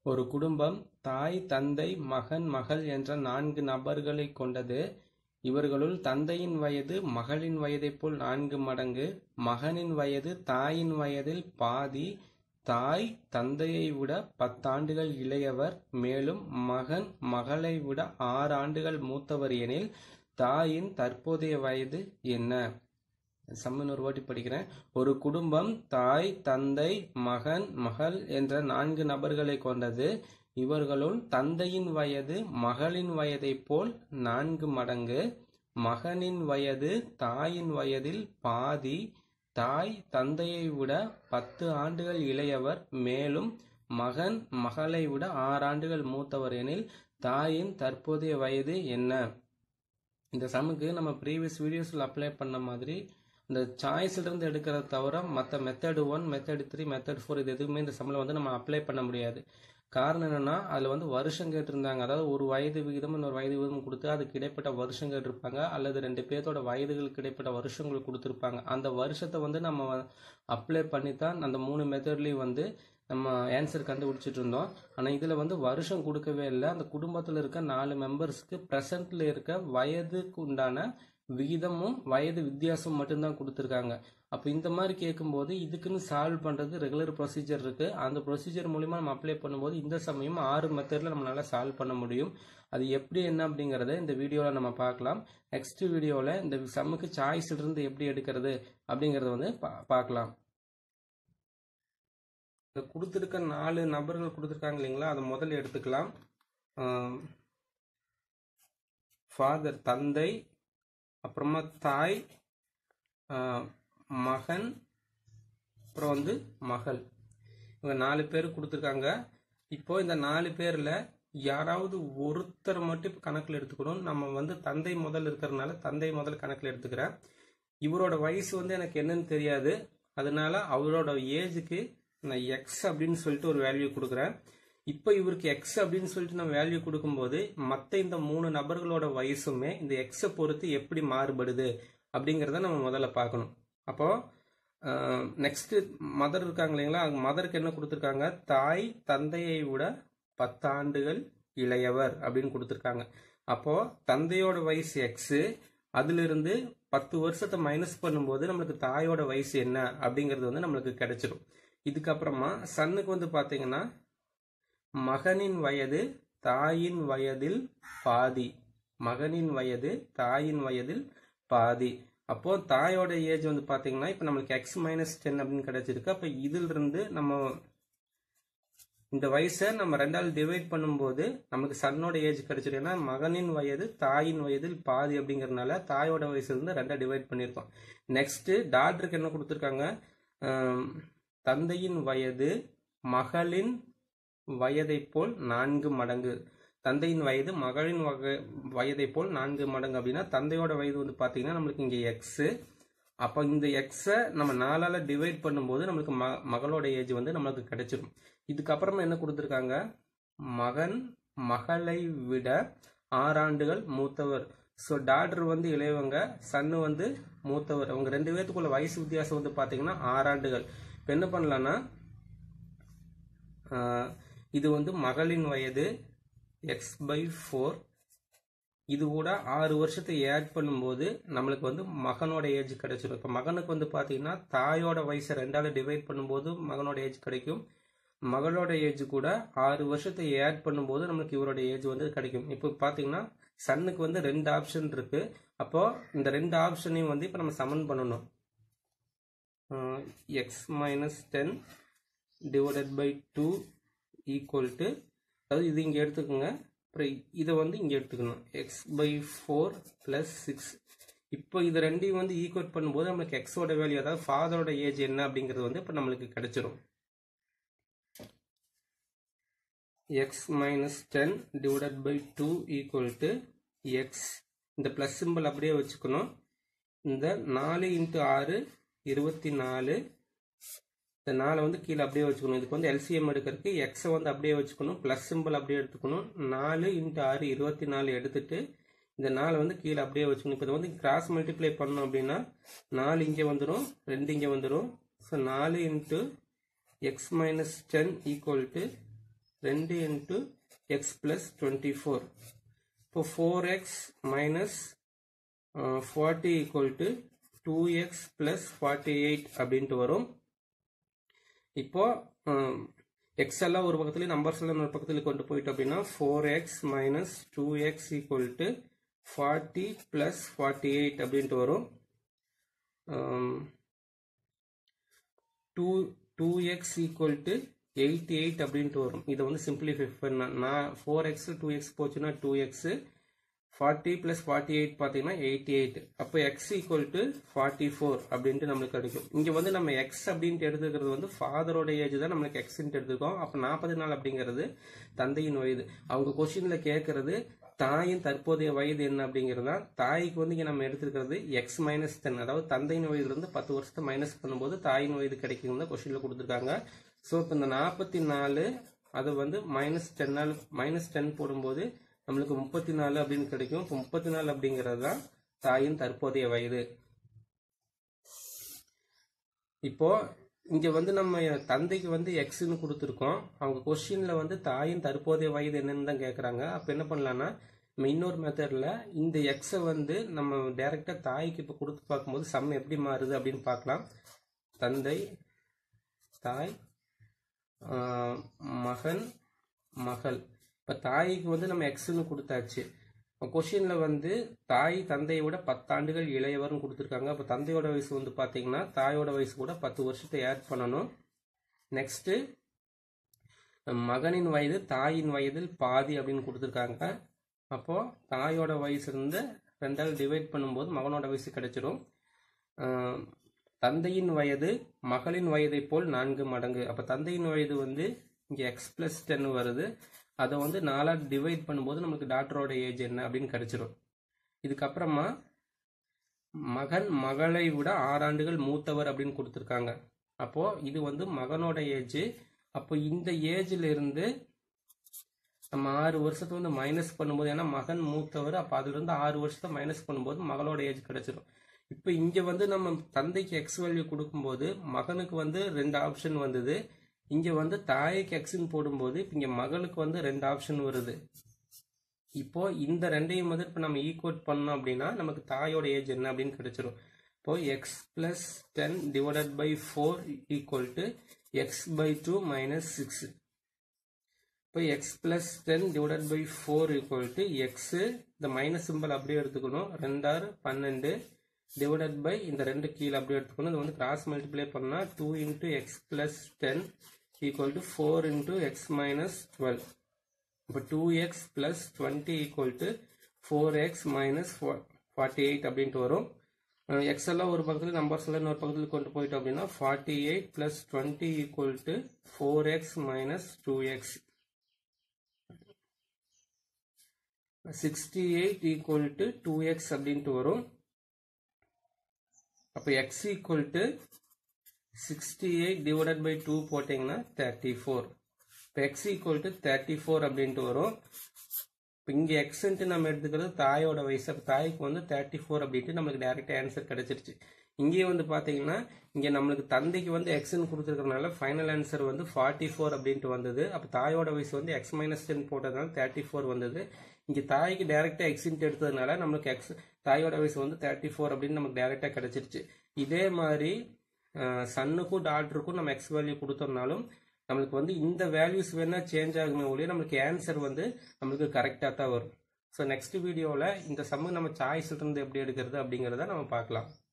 ஒரு குடும்பம் தாய் தந்தை மகன் மகள் என்ற நான்கு நபர்களை கொண்டது இவர்களுள் தந்தையின் வயது மகளின் வயதைப் போல் நான்கு மடங்கு மகனின் வயது தாயின் வயதில் பாதி தாய் தந்தையை விட பத்தாண்டுகள் இளையவர் மேலும் மகன் மகளை விட ஆறு ஆண்டுகள் மூத்தவர் எனில் தாயின் தற்போதைய வயது என்ன சம்மன் ஒரு வாட்டி படிக்கிறேன் ஒரு குடும்பம் தாய் தந்தை மகன் மகள் என்ற நான்கு நபர்களை கொண்டது இவர்களுள் தந்தையின் வயது மகளின் வயதைப் போல் நான்கு மடங்கு மகனின் வயது தாயின் வயதில் பாதி தாய் தந்தையை விட பத்து ஆண்டுகள் இளையவர் மேலும் மகன் மகளை விட ஆறு ஆண்டுகள் மூத்தவர் எனில் தாயின் தற்போதைய வயது என்ன இந்த சம்முக்கு நம்ம ப்ரீவியஸ் வீடியோஸில் அப்ளை பண்ண மாதிரி இந்த சாய்ஸ்லேருந்து எடுக்கிறத தவிர மற்ற method one method three method four இது எதுவுமே இந்த சம்மில் வந்து நம்ம அப்ளை பண்ண முடியாது காரணம் என்னன்னா அதில் வந்து வருஷம் கேட்டிருந்தாங்க அதாவது ஒரு வயது விகிதம் இன்னொரு வயது விகிதம் கொடுத்து அதுக்கு இடைப்பட்ட வருஷம் கேட்டிருப்பாங்க அல்லது ரெண்டு பேர்த்தோட வயதுகளுக்கு இடைப்பட்ட வருஷங்கள் கொடுத்துருப்பாங்க அந்த வருஷத்தை வந்து நம்ம அப்ளை பண்ணி தான் அந்த மூணு மெத்தட்லேயும் வந்து நம்ம ஆன்சர் கண்டுபிடிச்சிட்டு இருந்தோம் ஆனால் இதில் வந்து வருஷம் கொடுக்கவே இல்லை அந்த குடும்பத்தில் இருக்க நாலு மெம்பர்ஸ்க்கு ப்ரெசண்ட்டில் இருக்க வயதுக்கு உண்டான விகிதமும் வயது வித்தியாசம் மட்டும்தான் கொடுத்துருக்காங்க அப்போ இந்த மாதிரி கேட்கும்போது இதுக்குன்னு சால்வ் பண்ணுறது ரெகுலர் ப்ரொசீஜர் இருக்குது அந்த ப்ரொசீஜர் மூலிமா நம்ம அப்ளை பண்ணும்போது இந்த சமயம் ஆறு மெத்தடில் நம்மளால சால்வ் பண்ண முடியும் அது எப்படி என்ன அப்படிங்கிறத இந்த வீடியோவில் நம்ம பார்க்கலாம் நெக்ஸ்ட் வீடியோவில் இந்த சம்முக்கு சாய்ஸ் இருந்து எப்படி எடுக்கிறது அப்படிங்கிறத வந்து பா பார்க்கலாம் கொடுத்துருக்க நாலு நபர்கள் கொடுத்துருக்காங்க இல்லைங்களா அதை முதல்ல எடுத்துக்கலாம் ஃபாதர் தந்தை அப்புறமா தாய் மகன் அப்புறம் வந்து மகள் இவங்க நாலு பேர் கொடுத்துருக்காங்க இப்போ இந்த நாலு பேரில் யாராவது ஒருத்தர் மட்டும் இப்போ கணக்கில் எடுத்துக்கணும் நம்ம வந்து தந்தை முதல் இருக்கிறதுனால தந்தை முதல் கணக்கில் எடுத்துக்கிறேன் இவரோட வயசு வந்து எனக்கு என்னன்னு தெரியாது அதனால அவரோட ஏஜுக்கு நான் எக்ஸ் அப்படின்னு சொல்லிட்டு ஒரு வேல்யூ கொடுக்குறேன் இப்போ இவருக்கு எக்ஸ் அப்படின்னு சொல்லிட்டு நம்ம வேல்யூ கொடுக்கும்போது மற்ற இந்த மூணு நபர்களோட வயசுமே இந்த எக்ஸை பொறுத்து எப்படி மாறுபடுது அப்படிங்கிறத நம்ம முதல்ல பார்க்கணும் அப்போ நெக்ஸ்ட் மதர் இருக்காங்க இல்லைங்களா மதருக்கு என்ன கொடுத்துருக்காங்க தாய் தந்தையை விட பத்தாண்டுகள் இளையவர் அப்படின்னு கொடுத்துருக்காங்க அப்போ தந்தையோட வயசு எக்ஸு அதிலிருந்து பத்து வருஷத்தை மைனஸ் பண்ணும்போது நம்மளுக்கு தாயோட வயசு என்ன அப்படிங்கிறது வந்து நம்மளுக்கு கிடைச்சிடும் இதுக்கப்புறமா சன்னுக்கு வந்து பார்த்தீங்கன்னா மகனின் வயது தாயின் வயதில் பாதி மகனின் வயது தாயின் வயதில் பாதி அப்போ தாயோட ஏஜ் வந்து பாத்தீங்கன்னா இப்போ நம்மளுக்கு எக்ஸ் மைனஸ் டென் அப்படின்னு கிடைச்சிருக்கு அப்போ இதுல இருந்து நம்ம இந்த வயசை நம்ம ரெண்டால் டிவைட் பண்ணும்போது நமக்கு சன்னோட ஏஜ் கிடைச்சிருக்கு ஏன்னா மகனின் வயது தாயின் வயதில் பாதி அப்படிங்கறதுனால தாயோட வயசுல இருந்து ரெண்டா டிவைட் பண்ணியிருக்கோம் நெக்ஸ்ட் டாக்டருக்கு என்ன கொடுத்துருக்காங்க தந்தையின் வயது மகளின் வயதை போல் நான்கு மடங்கு தந்தையின் வயது மகளின் வகை வயதை போல் நான்கு மடங்கு அப்படின்னா தந்தையோட வயது வந்து பார்த்தீங்கன்னா நம்மளுக்கு இங்கே எக்ஸு அப்போ இந்த எக்ஸை நம்ம நாலால் டிவைட் பண்ணும்போது நம்மளுக்கு ம மகளோட ஏஜ் வந்து நம்மளுக்கு கிடைச்சிடும் இதுக்கப்புறமா என்ன கொடுத்துருக்காங்க மகன் மகளை விட ஆறாண்டுகள் மூத்தவர் ஸோ டாக்டர் வந்து இளையவங்க சன்னு வந்து மூத்தவர் அவங்க ரெண்டு பேர்த்துக்குள்ள வயசு வித்தியாசம் வந்து பார்த்தீங்கன்னா ஆறாண்டுகள் இப்போ என்ன பண்ணலான்னா இது வந்து மகளின் வயது எக்ஸ் பை ஃபோர் இது கூட ஆறு வருஷத்தை ஆட் பண்ணும்போது நம்மளுக்கு வந்து மகனோட ஏஜ் கிடைச்சிடும் இப்போ மகனுக்கு வந்து பார்த்தீங்கன்னா தாயோட வயசை ரெண்டால டிவைட் பண்ணும்போது மகனோட ஏஜ் கிடைக்கும் மகளோட ஏஜ் கூட ஆறு வருஷத்தை ஆட் பண்ணும்போது நம்மளுக்கு இவரோட ஏஜ் வந்து கிடைக்கும் இப்போ பார்த்தீங்கன்னா சன்னுக்கு வந்து ரெண்டு ஆப்ஷன் இருக்கு அப்போ இந்த ரெண்டு ஆப்ஷனையும் வந்து இப்போ நம்ம சமன் பண்ணணும் x minus ten divided by two equal to அதாவது இது இங்கே எடுத்துக்கோங்க அப்புறம் இதை வந்து இங்கே எடுத்துக்கணும் x by four plus six இப்போ இது ரெண்டையும் வந்து ஈக்குவேட் பண்ணும்போது நம்மளுக்கு எக்ஸோட வேல்யூ அதாவது ஃபாதரோட ஏஜ் என்ன அப்படிங்கிறது வந்து இப்போ நம்மளுக்கு கிடைச்சிரும் x minus ten divided by two equal to x இந்த ப்ளஸ் சிம்பிள் அப்படியே வச்சுக்கணும் இந்த நாலு இன்ட்டு ஆறு இருபத்தி நாலு இந்த நாலை வந்து கீழே அப்படியே வச்சுக்கணும் இதுக்கு வந்து எல்சிஎம் எடுக்கிறதுக்கு எக்ஸை வந்து அப்படியே வச்சுக்கணும் ப்ளஸ் சிம்பிள் அப்படியே எடுத்துக்கணும் நாலு இன்ட்டு ஆறு இருபத்தி நாலு எடுத்துட்டு இந்த நாலு வந்து கீழே அப்படியே வச்சுக்கணும் இப்போ இதை வந்து கிராஸ் மல்டிப்ளை பண்ணோம் அப்படின்னா நாலு இங்கே வந்துடும் ரெண்டு இங்கே வந்துடும் ஸோ நாலு into x minus ten equal to ரெண்டு into x plus twenty four இப்போ four x minus forty equal to two x plus forty eight அப்படின்ட்டு வரும் இப்போ எக்ஸ் எல்லாம் ஒரு பக்கத்துலேயும் நம்பர்ஸ் எல்லாம் ஒரு பக்கத்தில் கொண்டு போயிட்டோம் அப்படின்னா four x minus two x equal to forty plus forty eight அப்படின்ட்டு வரும் two two x equal to eighty eight அப்படின்ட்டு வரும் இதை வந்து சிம்பிளிஃபை பண்ண நான் ஃபோர் எக்ஸ் டூ எக்ஸ் போச்சுன்னா two x forty plus forty eight பார்த்தீங்கன்னா எயிட்டி எயிட் அப்போ x equal to forty four அப்படின்ட்டு நம்மளுக்கு கிடைக்கும் இங்கே வந்து நம்ம எக்ஸ் அப்படின்ட்டு எடுத்துக்கிறது வந்து ஃபாதரோட ஏஜ் தான் நம்மளுக்கு எக்ஸ்ன்ட்டு எடுத்துக்கோம் அப்போ நாற்பது நாள் அப்படிங்கிறது தந்தையின் வயது அவங்க கொஸ்டினில் கேட்கறது தாயின் தற்போதைய வயது என்ன அப்படிங்கிறது தான் தாய்க்கு வந்து இங்கே நம்ம எடுத்துருக்கிறது எக்ஸ் மைனஸ் டென் அதாவது தந்தையின் வயதுலேருந்து பத்து வருஷத்தை மைனஸ் பண்ணும்போது தாயின் வயது கிடைக்கும் தான் கொஸ்டினில் கொடுத்துருக்காங்க ஸோ இப்போ இந்த நாற்பத்தி நாலு அது வந்து மைனஸ் டென்னால் மைனஸ் டென் போடும்போது நம்மளுக்கு முப்பத்தி நாலு அப்படின்னு கிடைக்கும் இப்போ முப்பத்தி நாலு அப்படிங்கிறது தான் தாயின் தற்போதைய வயது இப்போ இங்க வந்து நம்ம தந்தைக்கு வந்து எக்ஸ்னு கொடுத்துருக்கோம் அவங்க கொஸ்டின்ல வந்து தாயின் தற்போதைய வயது என்னன்னு தான் கேட்குறாங்க அப்போ என்ன பண்ணலாம்னா நம்ம இன்னொரு மெத்தடில் இந்த எக்ஸை வந்து நம்ம டைரெக்டாக தாய்க்கு இப்போ கொடுத்து பார்க்கும்போது சம் எப்படி மாறுது அப்படின்னு பார்க்கலாம் தந்தை தாய் ஆஹ், மகன் மகள் இப்போ தாய்க்கு வந்து நம்ம எக்ஸ்னு கொடுத்தாச்சு இப்போ கொஷினில் வந்து தாய் தந்தையை விட பத்தாண்டுகள் இளையவர்னு கொடுத்துருக்காங்க அப்போ தந்தையோட வயசு வந்து பார்த்தீங்கன்னா தாயோட வயசு கூட பத்து வருஷத்தை ஆட் பண்ணணும் நெக்ஸ்ட்டு மகனின் வயது தாயின் வயதில் பாதி அப்படின்னு கொடுத்துருக்காங்க அப்போது தாயோட வயசு இருந்து ரெண்டாவது டிவைட் பண்ணும்போது மகனோட வயசு கிடைச்சிரும் ஆஹ், தந்தையின் வயது மகளின் வயதை போல் நான்கு மடங்கு அப்போ தந்தையின் வயது வந்து இங்கே எக்ஸ் பிளஸ் டென் வருது அதை வந்து நாலாக டிவைட் பண்ணும்போது நமக்கு டாக்டரோட ஏஜ் என்ன அப்படின்னு கிடைச்சிரும் இதுக்கப்புறமா மகன் மகளை விட ஆறாண்டுகள் மூத்தவர் அப்படின்னு கொடுத்துருக்காங்க அப்போ இது வந்து மகனோட ஏஜ் அப்போ இந்த ஏஜ்ல இருந்து நம்ம ஆறு வருஷத்தை வந்து மைனஸ் பண்ணும்போது ஏன்னா மகன் மூத்தவர் அப்போ அதுல இருந்து ஆறு வருஷத்தை மைனஸ் பண்ணும்போது மகளோட ஏஜ் கிடைச்சிரும் இப்போ இங்க வந்து நம்ம தந்தைக்கு எக்ஸ் வேல்யூ கொடுக்கும்போது மகனுக்கு வந்து ரெண்டு ஆப்ஷன் வந்தது இங்க வந்து தாய்க்கு எக்ஸ்ன்னு போடும்போது இப்ப இங்க மகளுக்கு வந்து ரெண்டு ஆப்ஷன் வருது இப்போ இந்த ரெண்டையும் வந்து இப்போ நம்ம ஈக்குவட் பண்ணோம் அப்படின்னா நமக்கு தாயோட ஏஜ் என்ன அப்படின்னு கிடைச்சிரும் இப்போ x plus ten divided by four equal to x by two minus six இப்போ x plus ten divided by four equal to x இந்த மைனஸ் சிம்பிள் அப்படியே எடுத்துக்கணும் ரெண்டாறு பன்னெண்டு டிவைடட் பை இந்த ரெண்டு கீழே அப்படியே எடுத்துக்கணும் இது வந்து கிராஸ் மல்டிப்ளை பண்ணால் two into x plus ten equal to four into x minus twelve இப்போ two x plus twenty equal to four x minus forty eight அப்படின்ட்டு வரும் எக்ஸ் எல்லாம் ஒரு பக்கத்தில் நம்பர்ஸ் எல்லாம் இன்னொரு பக்கத்தில் கொண்டு போயிட்டோம் அப்படின்னா forty eight plus twenty equal to four x minus two x sixty eight equal to two x அப்படின்ட்டு வரும் அப்போ x equal to sixty eight divided by two போட்டிங்கன்னா தேர்ட்டி ஃபோர் இப்போ x equal to thirty four அப்படின்ட்டு வரும் இப்போ இங்கே எக்ஸ்ன்ட்டு நம்ம எடுத்துக்கிறது தாயோட வயசு அப்போ தாய்க்கு வந்து தேர்ட்டி ஃபோர் அப்படின்ட்டு நம்மளுக்கு டேரெக்டாக ஆன்சர் கிடைச்சிருச்சு இங்கேயே வந்து பார்த்தீங்கன்னா இங்கே நம்மளுக்கு தந்தைக்கு வந்து எக்ஸ்ன்னு கொடுத்துருக்கறனால ஃபைனல் ஆன்சர் வந்து ஃபார்ட்டி ஃபோர் அப்படின்ட்டு வந்தது அப்போ தாயோட வயசு வந்து எக்ஸ் மைனஸ் டென் போட்டதுனால தேர்ட்டி ஃபோர் வந்தது இங்கே தாய்க்கு டேரெக்டாக எக்ஸ்ன்ட்டு எடுத்ததுனால நம்மளுக்கு எக்ஸ் தாயோட வயசு வந்து தேர்ட்டி ஃபோர் அப்படின்னு நமக்கு டேரெக்டாக கிடைச்சிருச்சு இதே மாதிரி சன்னுக்கும் டாக்டருக்கும் நம்ம எக்ஸ் வேல்யூ கொடுத்தோம்னாலும் நம்மளுக்கு வந்து இந்த வேல்யூஸ் வேணா சேஞ்ச் ஆகுமே ஒழிய நம்மளுக்கு ஆன்சர் வந்து நம்மளுக்கு கரெக்டாக தான் வரும் ஸோ நெக்ஸ்ட் வீடியோவில் இந்த சம்மு நம்ம சாய்ஸ்ல இருந்து எப்படி எடுக்கிறது அப்படிங்கிறத நம்ம பார்க்கலாம்